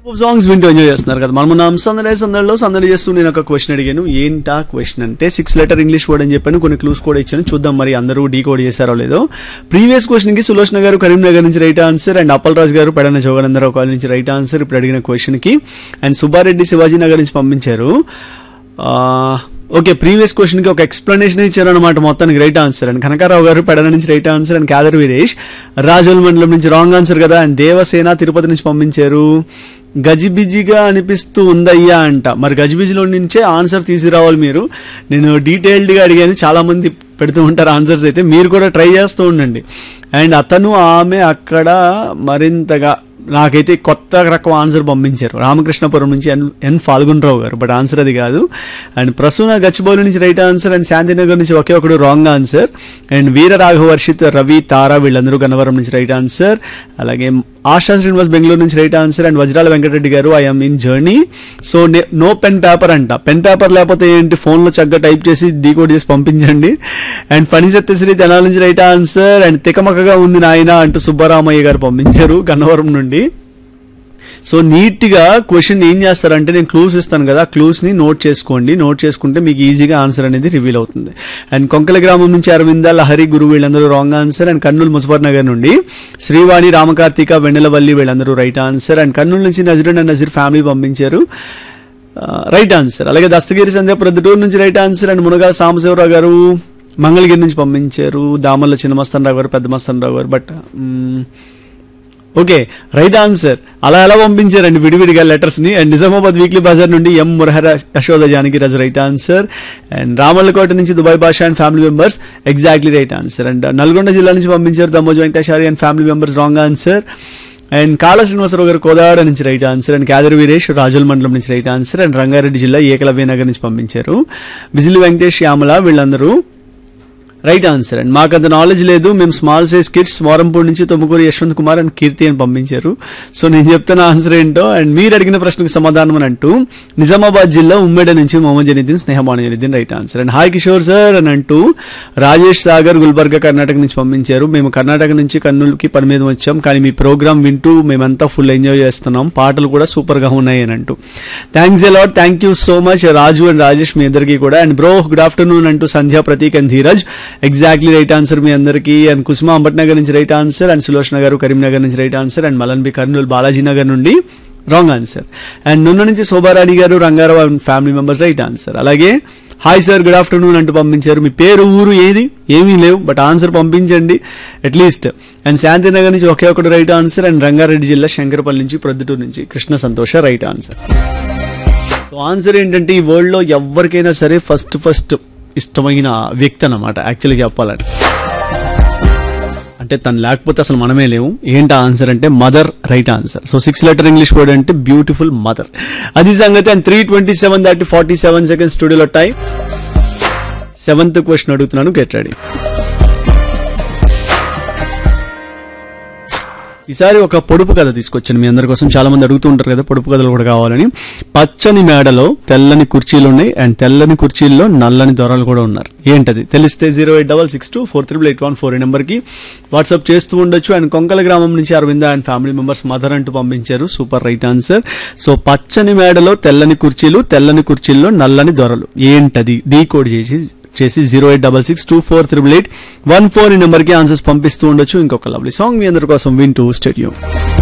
songs వింటూ enjoy చేస్తున్నారు కదా మనం మన సందడి సందడిలో సందడి చేస్తూ నేను ఒక క్వశ్చన్ అడిగాను ఏంటా క్వశ్చన్ అంటే సిక్స్ లెటర్ ఇంగ్లీష్ వర్డ్ అని చెప్పాను కొన్ని క్లూస్ కూడా ఇచ్చాను చూద్దాం మరి అందరూ డీ కోడ్ చేశారో లేదో ప్రీవియస్ క్వశ్చన్ కి సులోచన గారు కరీంనగర్ నుంచి right answer and Appal Raju గారు పెడన జోగనందరావు కాలేజ్ నుంచి రైట్ ఆన్సర్ ఇప్పుడు అడిగిన క్వశ్చన్ కి అండ్ సుబ్బారెడ్డి శివాజీ నగర్ నుంచి పంపించారు ఆ, ఓకే ప్రీవియస్ క్వశ్చన్ కి ఒక ఎక్స్ప్లెనేషన్ ఇచ్చారు అనమాట మొత్తానికి రైట్ ఆన్సర్ అండ్ కనకారావు గారు పెడన నుంచి right answer and Kadar Veeresh Razole మండలం నుంచి రాంగ్ ఆన్సర్ కదా అండ్ దేవసేన తిరుపతి నుంచి పంపించారు గజిబిజిగా అనిపిస్తూ ఉందయ్యా అంట మరి గజిబిజిలో నుంచే ఆన్సర్ తీసుకురావాలి మీరు నేను డీటెయిల్డ్ గా అడిగాను చాలా మంది పెడుతూ ఉంటారు ఆన్సర్స్ అయితే మీరు కూడా ట్రై చేస్తూ ఉండండి అండ్ అతను ఆమె అక్కడ మరింతగా నాకైతే కొత్త రకం ఆన్సర్ పంపించారు రామకృష్ణపురం నుంచి ఎన్ ఎన్ ఫాల్గునరావు గారు బట్ ఆన్సర్ అది కాదు అండ్ ప్రసూన గచ్చిబౌలి నుంచి రైట్ ఆన్సర్ అండ్ శాంతినగర్ నుంచి ఒకే ఒకడు wrong answer and Veera Raghava Varshith Ravi Tara వీళ్ళందరూ గన్నవరం నుంచి రైట్ ఆన్సర్ అలాగే ఆశా శ్రీనివాస్ బెంగళూరు నుంచి right answer and Vajrala Venkatareddy గారు I'm in journey so no pen paper అంట పెన్ పేపర్ లేకపోతే ఏంటి ఫోన్ లో చక్కగా టైప్ చేసి డీకోడ్ చేసి పంపించండి అండ్ ఫణి సత్యశ్రీ తెనాల నుంచి రైట్ ఆన్సర్ అండ్ తికమకగా ఉంది నాయన అంటూ సుబ్బరామయ్య గారు పంపించారు గన్నవరం నుండి సో నీట్ గా క్వశ్చన్ ఏం చేస్తారంటే నేను క్లూస్ ఇస్తాను కదా క్లూస్ ని నోట్ చేసుకోండి నోట్ చేసుకుంటే మీకు ఈజీగా ఆన్సర్ అనేది రివీల్ అవుతుంది అండ్ కొంకల గ్రామం నుంచి అరవింద లహరి గురు వీళ్ళందరూ wrong answer and Kurnool Muzaffar Nagar నుండి శ్రీవాణి రామకార్తిక వెన్నెలవల్లి వీళ్ళందరూ రైట్ ఆన్సర్ అండ్ కర్నూలు నుంచి నజరున్ అండ్ నజీర్ ఫ్యామిలీ పంపించారు రైట్ ఆన్సర్ అలాగే దస్తగిరి సంధ్య ప్రొద్దుటూరు నుంచి right answer and Munaga Sambasivarao గారు మంగళగిరి నుంచి పంపించారు దామల్ల చిన్న మస్తాన్ రావు గారు పెద్ద మస్తాన్ రావు గారు బట్ ఓకే రైట్ ఆన్సర్ అలా ఎలా పంపించారండి విడివిడిగా లెటర్స్ ని అండ్ నిజామాబాద్ వీక్లీ బజార్ నుండి M Murahara Yashoda Janaki Raju right answer and Ramallakota నుంచి Dubai Basha and family members exactly right answer and Nalgonda జిల్లా నుంచి పంపించారు Dammoj Venkateswari and family members wrong answer and Kala Srinivasarao గారు కోదాడ నుంచి right answer and Kadar Veeresh Rajula మండలం నుంచి రైట్ ఆన్సర్ అండ్ రంగారెడ్డి జిల్లా ఏకలవ్య నగర్ నుంచి పంపించారు బిజిలి వెంకటేష్ శ్యామల వీళ్ళందరూ రైట్ ఆన్సర్ అండ్ మాకు అంత నాలెడ్జ్ లేదు మేము స్మాల్ సైజ్ కిడ్స్ వారంపూడి నుంచి తుమ్మకూరు యశ్వంత్ కుమార్ అండ్ కీర్తి అని పంపించారు సో నేను చెప్తున్న ఆన్సర్ ఏంటో అండ్ మీరు అడిగిన ప్రశ్నకు సమాధానం అని అంటూ నిజామాబాద్ జిల్లా ఉమ్మడి నుంచి మొహమ్మద్ జనీద్దీన్ స్నేహమాన Junaiddin right answer and hi Kishore sir అని అంటూ రాజేష్ సాగర్ గుల్బర్గా కర్ణాటక నుంచి పంపించారు మేము కర్ణాటక నుంచి కర్నూలుకి పని మీద వచ్చాం కానీ మీ ప్రోగ్రామ్ వింటూ మేమంతా ఫుల్ ఎంజాయ్ చేస్తున్నాం పాటలు కూడా సూపర్ గా ఉన్నాయి అని అంటూ thanks a lot thank you so much Raju and Rajesh మీ అందరికీ కూడా అండ్ బ్రో గుడ్ ఆఫ్టర్నూన్ అంటూ Sandhya Prateek and Dheeraj exactly right answer మీ అందరికీ అండ్ కుసుమ అంబట్నగర్ నుంచి రైట్ ఆన్సర్ అండ్ సులోచన గారు కరీంనగర్ నుంచి right answer and Malanbi Kurnool Balaji Nagar నుండి రాంగ్ ఆన్సర్ అండ్ నున్న నుంచి శోభారాణి గారు Rangarao and family members right answer అలాగే హాయ్ సార్ గుడ్ ఆఫ్టర్నూన్ అంటూ పంపించారు మీ పేరు ఊరు ఏది ఏమీ లేవు బట్ ఆన్సర్ పంపించండి అట్లీస్ట్ అండ్ శాంతినగర్ నుంచి ఒకే ఒకటి రైట్ ఆన్సర్ అండ్ రంగారెడ్డి జిల్లా శంకరపల్లి నుంచి ప్రొద్దుటూరు నుంచి కృష్ణ సంతోష రైట్ ఆన్సర్ సో ఆన్సర్ ఏంటంటే ఈ వరల్డ్ లో ఎవరికైనా సరే ఫస్ట్ ఫస్ట్ ఇష్టమైన వ్యక్తి అన్నమాట యాక్చువల్లీ చెప్పాలంటే అంటే తను లేకపోతే అసలు మనమే లేవు ఏంటి ఆన్సర్ అంటే mother right answer so six letter English word అంటే బ్యూటిఫుల్ మదర్ అది సంగతి అండ్ త్రీ ట్వంటీ సెవెన్ దాటి ఫార్టీ సెవెన్ సెకండ్స్ స్టూడియోలో టైం సెవెంత్ క్వశ్చన్ అడుగుతున్నాను గెట్ రెడీ ఈసారి ఒక పొడుపు కథ తీసుకొచ్చాను మీ అందరి కోసం చాలా మంది అడుగుతూ ఉంటారు కదా పొడుపు కథలు కూడా కావాలని పచ్చని మేడలో తెల్లని కుర్చీలు ఉన్నాయి అండ్ తెల్లని కుర్చీల్లో నల్లని దొరలు కూడా ఉన్నారు ఏంటది తెలిస్తే zero eight double six two four triple eight one four ఈ నెంబర్కి వాట్సాప్ చేస్తూ ఉండొచ్చు అండ్ కొంకల గ్రామం నుంచి Aravinda and family members mother అంటూ పంపించారు సూపర్ రైట్ ఆన్సర్ సో పచ్చని మేడలో తెల్లని కుర్చీలు తెల్లని కుర్చీల్లో నల్లని దొరలు ఏంటది డీ కోడ్ చేసి చేసి zero eight double six two four triple eight one four ఈ నెంబర్కి ఆన్సర్స్ పంపిస్తూ ఉండొచ్చు ఇంకొక లవ్లీ సాంగ్ మీ అందరి కోసం వింటూ స్టేడియం